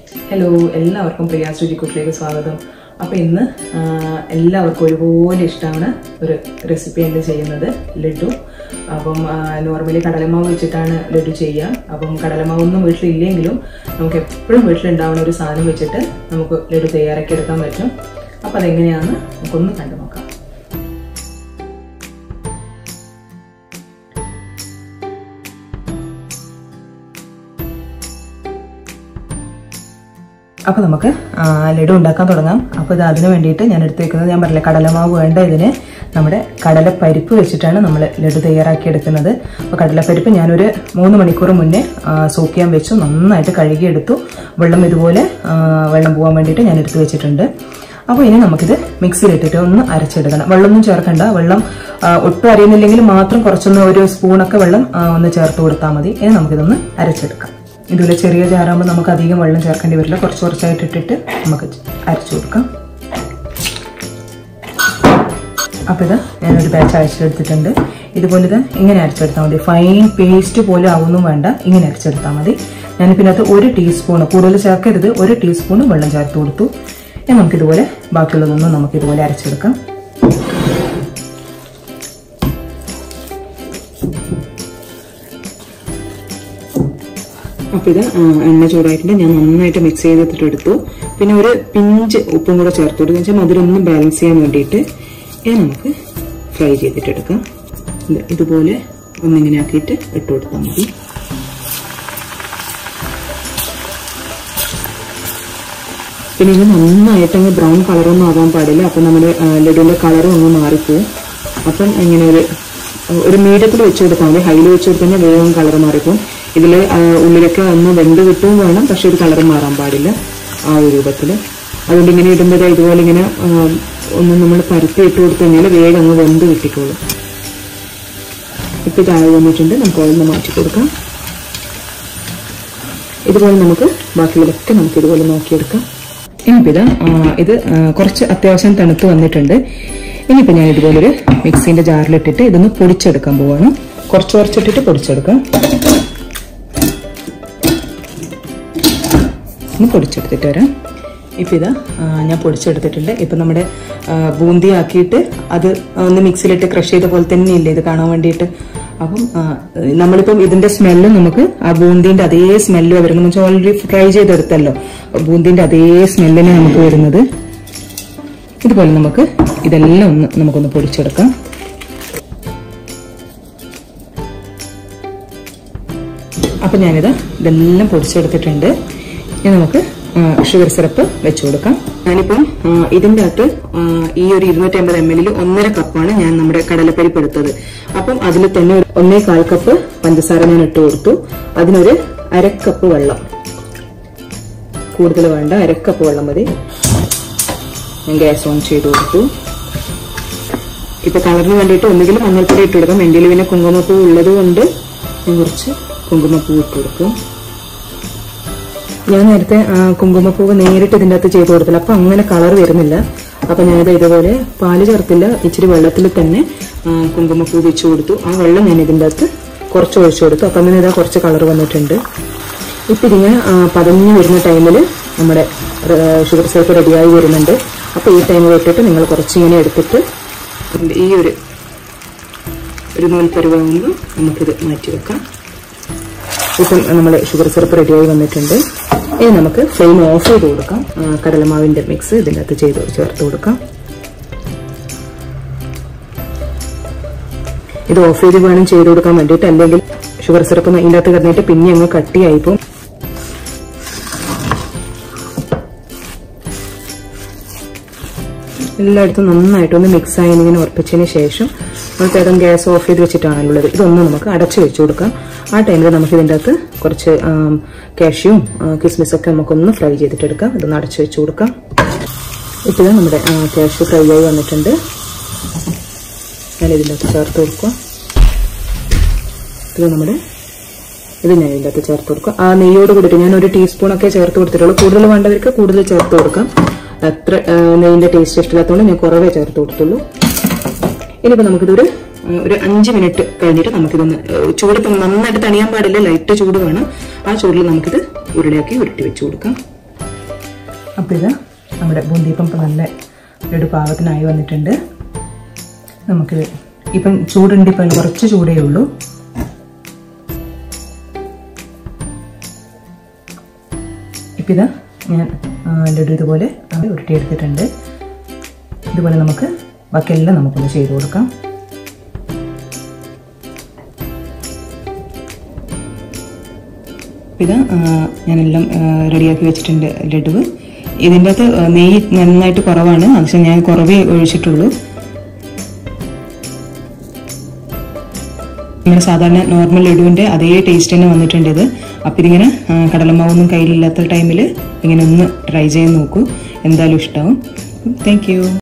hello എല്ലാവർക്കും പ്രിയ ശുചിക്കുട്ടിലേക്ക് സ്വാഗതം അപ്പോൾ ഇന്ന് ആ, എല്ലാവർക്കും ഒരുപോലെ ഇഷ്ടമാണ് ഒരു റെസിപ്പി ഉണ്ട് ചെയ്യുന്നത് ലഡു അപ്പം നോർമലി കടലമാവ് വെച്ചിട്ടാണ് ലഡു ചെയ്യുക അപ്പം കടലമാവൊന്നും വീട്ടിലില്ലെങ്കിലും നമുക്ക് എപ്പോഴും വീട്ടിലുണ്ടാവുന്ന ഒരു സാധനം വെച്ചിട്ട് നമുക്ക് ലഡു തയ്യാറാക്കി എടുക്കാൻ പറ്റും അപ്പം അതെങ്ങനെയാണെന്ന് നമുക്കൊന്ന് കണ്ടു നോക്കാം അപ്പോൾ നമുക്ക് ആ, ലഡു ഉണ്ടാക്കാൻ തുടങ്ങാം അപ്പോൾ ഇത് അതിന് വേണ്ടിയിട്ട് ഞാൻ എടുത്ത് വെക്കുന്നത് ഞാൻ പറഞ്ഞില്ല കടലമാവ് വേണ്ട ഇതിന് നമ്മുടെ കടലപ്പരിപ്പ് വെച്ചിട്ടാണ് നമ്മൾ ലഡു തയ്യാറാക്കി എടുക്കുന്നത് അപ്പോൾ കടലപ്പരിപ്പ് ഞാനൊരു മൂന്ന് മണിക്കൂർ മുന്നേ സോക്ക് ചെയ്യാൻ വെച്ചു നന്നായിട്ട് കഴുകിയെടുത്തു വെള്ളം ഇതുപോലെ ആ, വെള്ളം പോകാൻ വേണ്ടിയിട്ട് ഞാൻ എടുത്ത് വെച്ചിട്ടുണ്ട് അപ്പോൾ ഇനി നമുക്കിത് മിക്സിയിലിട്ടിട്ട് ഒന്ന് അരച്ചെടുക്കണം വെള്ളമൊന്നും ചേർക്കണ്ട വെള്ളം ആ, ഒട്ടും അറിയുന്നില്ലെങ്കിൽ മാത്രം കുറച്ചൊന്ന് ഒരു സ്പൂണൊക്കെ വെള്ളം ആ, ഒന്ന് ചേർത്ത് കൊടുത്താൽ മതി ഇനി നമുക്കിതൊന്ന് അരച്ചെടുക്കാം ഇതുപോലെ ചെറിയ ജാറാകുമ്പോൾ നമുക്ക് അധികം വെള്ളം ചേർക്കേണ്ടി വരില്ല കുറച്ച് കുറച്ചായിട്ട് ഇട്ടിട്ട് നമുക്ക് അരച്ചു കൊടുക്കാം അപ്പോൾ ഇത് ഞാനൊരു ബാച്ച് അരച്ചെടുത്തിട്ടുണ്ട് ഇതുപോലെ ഇത് ഇങ്ങനെ അരച്ചെടുത്താൽ മതി ഫൈൻ പേസ്റ്റ് പോലെ ആവുന്നു വേണ്ട ഇങ്ങനെ അരച്ചെടുത്താൽ മതി ഞാനിപ്പോൾ ഇതിനകത്ത് ഒരു ടീസ്പൂൺ കൂടുതൽ ചേർക്കരുത് ഒരു ടീസ്പൂൺ വെള്ളം ചേർത്ത് കൊടുത്തു ഇനി നമുക്കിതുപോലെ ബാക്കിയുള്ളതൊന്നും നമുക്കിതുപോലെ അരച്ചെടുക്കാം അപ്പോൾ ഇത് ആ, എണ്ണ ചൂടായിട്ടുണ്ട് ഞാൻ നന്നായിട്ട് മിക്സ് ചെയ്തിട്ട് എടുത്തു പിന്നെ ഒരു പിഞ്ച് ഉപ്പും കൂടെ ചേർത്ത് കൊടുക്കുക വെച്ചാൽ മധുരം ഒന്ന് ബാലൻസ് ചെയ്യാൻ വേണ്ടിയിട്ട് ഇത് നമുക്ക് ഫ്രൈ ചെയ്തിട്ട് എടുക്കാം ഇത് ഇതുപോലെ ഒന്നിങ്ങനെ ആക്കിയിട്ട് ഇട്ട് കൊടുത്താൽ മതി പിന്നെ ഇത് നന്നായിട്ട് അങ്ങ് ബ്രൗൺ കളറൊന്നും ആകാൻ പാടില്ല അപ്പം നമ്മുടെ ലഡുവിൻ്റെ കളറും അങ്ങ് മാറിപ്പോവും അപ്പം ഇങ്ങനെ ഒരു ഒരു മീഡിയത്തിൽ വെച്ച് കൊടുത്താൽ മതി ഹൈയിൽ വെച്ച് കൊടുത്തു കഴിഞ്ഞാൽ വേഗം കളർ മാറിപ്പോവും ഇതിൽ ഉള്ളിലൊക്കെ ഒന്ന് വെന്ത് കിട്ടുകയും വേണം പക്ഷെ ഒരു കളർ മാറാൻ പാടില്ല ആ ഒരു രൂപത്തിൽ അതുകൊണ്ട് ഇങ്ങനെ ഇടുമ്പോൾ ഇതുപോലെ ഇങ്ങനെ ആ, ഒന്ന് നമ്മൾ പരത്തി ഇട്ട് കൊടുത്തു കഴിഞ്ഞാൽ വേഗം അങ്ങ് വെന്ത് കിട്ടിക്കോളും ഇപ്പം ഇതായി വന്നിട്ടുണ്ട് നമുക്ക് ഓയിൽ മാറ്റി കൊടുക്കാം ഇതുപോലെ നമുക്ക് ബാക്കിയുള്ളതൊക്കെ നമുക്ക് ഇതുപോലെ നോക്കിയെടുക്കാം ഇനിയിപ്പോൾ ഇത് ആ, ഇത് ആ, കുറച്ച് അത്യാവശ്യം തണുത്ത് വന്നിട്ടുണ്ട് ഇനിയിപ്പോൾ ഞാൻ ഇതുപോലൊരു മിക്സീൻ്റെ ജാറിലിട്ടിട്ട് ഇതൊന്ന് പൊടിച്ചെടുക്കാൻ പോവാണ് കുറച്ച് കുറച്ചിട്ടിട്ട് പൊടിച്ചെടുക്കാം ഒന്ന് പൊടിച്ചെടുത്തിട്ട് വരാം ഇപ്പം ഇതാ ആ, ഞാൻ പൊടിച്ചെടുത്തിട്ടുണ്ട് ഇപ്പം നമ്മുടെ ആ, ബൂന്തി ആക്കിയിട്ട് അത് ഒന്ന് മിക്സിയിലിട്ട് ക്രഷ് ചെയ്ത പോലെ തന്നെ ഇല്ലേ ഇത് കാണാൻ വേണ്ടിയിട്ട് അപ്പം ആ, നമ്മളിപ്പം ഇതിന്റെ സ്മെല്ല് നമുക്ക് ആ ബൂന്തിന്റെ അതേ സ്മെല്ല് വരുന്നത് വെച്ചാൽ ഓൾറെഡി ഫ്രൈ ചെയ്തെടുത്തല്ലോ ബൂന്തിന്റെ അതേ സ്മെല്ലിന് നമുക്ക് വരുന്നത് ഇതുപോലെ നമുക്ക് ഇതെല്ലാം ഒന്ന് നമുക്കൊന്ന് പൊടിച്ചെടുക്കാം അപ്പം ഞാനിത് ഇതെല്ലാം പൊടിച്ചെടുത്തിട്ടുണ്ട് ഇനി നമുക്ക് ഷുഗർ സിറപ്പ് വെച്ചു കൊടുക്കാം ഞാനിപ്പം ആ, ഇതിന്റെ അകത്ത് ആ, ഈ ഒരു ഇരുന്നൂറ്റി അമ്പത് എം എല്ലിൽ ഒന്നര കപ്പാണ് ഞാൻ നമ്മുടെ കടലപ്പരിപ്പ് എടുത്തത് അപ്പം അതിൽ തന്നെ ഒരു ഒന്നേ കാൽ കപ്പ് പഞ്ചസാര ഞാൻ ഇട്ട് കൊടുത്തു അതിനൊരു അരക്കപ്പ് വെള്ളം കൂടുതൽ വേണ്ട അരക്കപ്പ് വെള്ളം മതി ഞാൻ ഗ്യാസ് ഓൺ ചെയ്ത് കൊടുത്തു ഇപ്പൊ കളറിന് വേണ്ടിയിട്ട് ഒന്നുകിൽ മഞ്ഞൾപ്പൊടി ഇട്ട് കൊടുക്കാം എൻ്റെ പിന്നെ കുങ്കുമപ്പൂ ഉള്ളത് കൊണ്ട് ഞാൻ കുറച്ച് കുങ്കുമപ്പൂ ഇട്ട് കൊടുക്കും ഞാൻ നേരത്തെ ആ, കുങ്കുമപ്പൂവ് നേരിട്ട് ഇതിൻ്റെ അകത്ത് ചെയ്ത് കൊടുത്തില്ല അപ്പൊ അങ്ങനെ കളർ വരുന്നില്ല അപ്പൊ ഞാനത് ഇതുപോലെ പാല് ചേർത്തില്ല ഇച്ചിരി വെള്ളത്തിൽ തന്നെ ആ, കുങ്കുമപ്പൂ വെച്ച് കൊടുത്തു ആ വെള്ളം ഞാൻ ഇതിൻ്റെ അകത്ത് കുറച്ച് ഒഴിച്ചു കൊടുത്തു അപ്പൊ അങ്ങനെ ഇതാ കുറച്ച് കളർ വന്നിട്ടുണ്ട് ഇപ്പൊ ഇതിങ്ങനെ ആ, പതഞ്ഞ് വരുന്ന ടൈമിൽ നമ്മുടെ ഷുഗർ സിറപ്പ് റെഡിയായി വരുന്നുണ്ട് അപ്പൊ ഈ ടൈം തൊട്ടിട്ട് നിങ്ങൾ കുറച്ചിങ്ങനെ എടുത്തിട്ട് ഇതിന്റെ ഈ ഒരു ഒരു നൂൽപ്പരുവാകുമ്പോൾ നമുക്കിത് മാറ്റി വെക്കാം ഇപ്പം നമ്മൾ ഷുഗർ സിറപ്പ് റെഡിയായി വന്നിട്ടുണ്ട് ഇനി നമുക്ക് ഫ്ലെയിം ഓഫ് ചെയ്ത് കൊടുക്കാം ആ, കടലമാവിന്റെ മിക്സ് ഇതിൻ്റെ അകത്ത് ചെയ്ത് ചേർത്ത് കൊടുക്കാം ഇത് ഓഫ് ചെയ്ത് വേണം ചെയ്ത് കൊടുക്കാൻ വേണ്ടിയിട്ട് അല്ലെങ്കിൽ ഷുഗർ സിറപ്പ് ഇതിൻ്റെ അകത്ത് കിടന്നിട്ട് പിന്നെ അങ്ങ് കട്ടിയായിപ്പോൾ എല്ലായിടത്തും നന്നായിട്ടൊന്ന് മിക്സ് ആയി ഇങ്ങനെ ഉറപ്പിച്ചതിന് ശേഷം നമ്മൾ ചേട്ടൻ ഗ്യാസ് ഓഫ് ചെയ്ത് വെച്ചിട്ടാണുള്ളത് ഇതൊന്നും നമുക്ക് അടച്ചു വെച്ച് കൊടുക്കാം ആ ടൈമിൽ നമുക്ക് ഇതിൻ്റെ അകത്ത് കുറച്ച് കാഷ്യും കിസ്മിസൊക്കെ നമുക്കൊന്ന് ഫ്രൈ ചെയ്തിട്ടെടുക്കാം ഇതൊന്ന് അടച്ചു വെച്ച് കൊടുക്കാം ഇപ്പോൾ ഇത് നമ്മുടെ കാഷ്യൂ ഫ്രൈ ആയി വന്നിട്ടുണ്ട് ഞാൻ ഇതിൻ്റെ അകത്ത് ചേർത്ത് കൊടുക്കുക ഇത് നമ്മുടെ ഇത് ഞാൻ ഇതിൻ്റെ അകത്ത് ചേർത്ത് കൊടുക്കുക ആ നെയ്യോട് കൂടിയിട്ട് ഞാൻ ഒരു ടീസ്പൂണൊക്കെ ചേർത്ത് കൊടുത്തിട്ടുള്ളൂ കൂടുതൽ വേണ്ടവർക്ക് കൂടുതൽ ചേർത്ത് കൊടുക്കാം അത്ര ആ, നെയ്യിന്റെ ടേസ്റ്റ് ഇഷ്ടമില്ലാത്തതുകൊണ്ട് ഞാൻ കുറവേ ചേർത്ത് കൊടുത്തുള്ളൂ ഇനിയിപ്പോൾ നമുക്കിതൊരു ആ, ഒരു അഞ്ച് മിനിറ്റ് കഴിഞ്ഞിട്ട് നമുക്കിതൊന്ന് ആ, ചൂട് ഇപ്പം നന്നായിട്ട് തണിയാൻ പാടില്ല ലൈറ്റ് ചൂട് വേണം ആ ചൂടിൽ നമുക്കിത് ഉരുളയാക്കി ഉരുട്ടി വെച്ച് കൊടുക്കാം അപ്പോൾ ഇത് നമ്മുടെ ബൂന്തിയപ്പം ഇപ്പം നല്ല ലഡു പാകത്തിനായി വന്നിട്ടുണ്ട് നമുക്ക് ഇപ്പം ചൂടുണ്ട് ഇപ്പം കുറച്ച് ചൂടേ ഉള്ളൂ ഇപ്പം ഇതാ ഞാൻ ആ, ലഡു ഇതുപോലെ ഉരുട്ടിയെടുത്തിട്ടുണ്ട് ഇതുപോലെ നമുക്ക് ബാക്കിയെല്ലാം നമുക്കൊന്ന് ചെയ്ത് കൊടുക്കാം ഇത് ഞാനെല്ലാം റെഡിയാക്കി വെച്ചിട്ടുണ്ട് ലഡുവ് ഇതിൻ്റെ അകത്ത് ആ, നെയ്യ് നന്നായിട്ട് കുറവാണ് പക്ഷെ ഞാൻ കുറവേ ഒഴിച്ചിട്ടുള്ളൂ നമ്മുടെ സാധാരണ നോർമൽ ലഡുവിൻ്റെ അതേ ടേസ്റ്റ് തന്നെ വന്നിട്ടുണ്ട് ഇത് അപ്പം ഇതിങ്ങനെ ആ, കടലമാവൊന്നും കയ്യിലില്ലാത്ത ടൈമിൽ ഇങ്ങനെ ഒന്ന് ട്രൈ ചെയ്ത് നോക്കൂ എന്തായാലും ഇഷ്ടമാവും താങ്ക് യു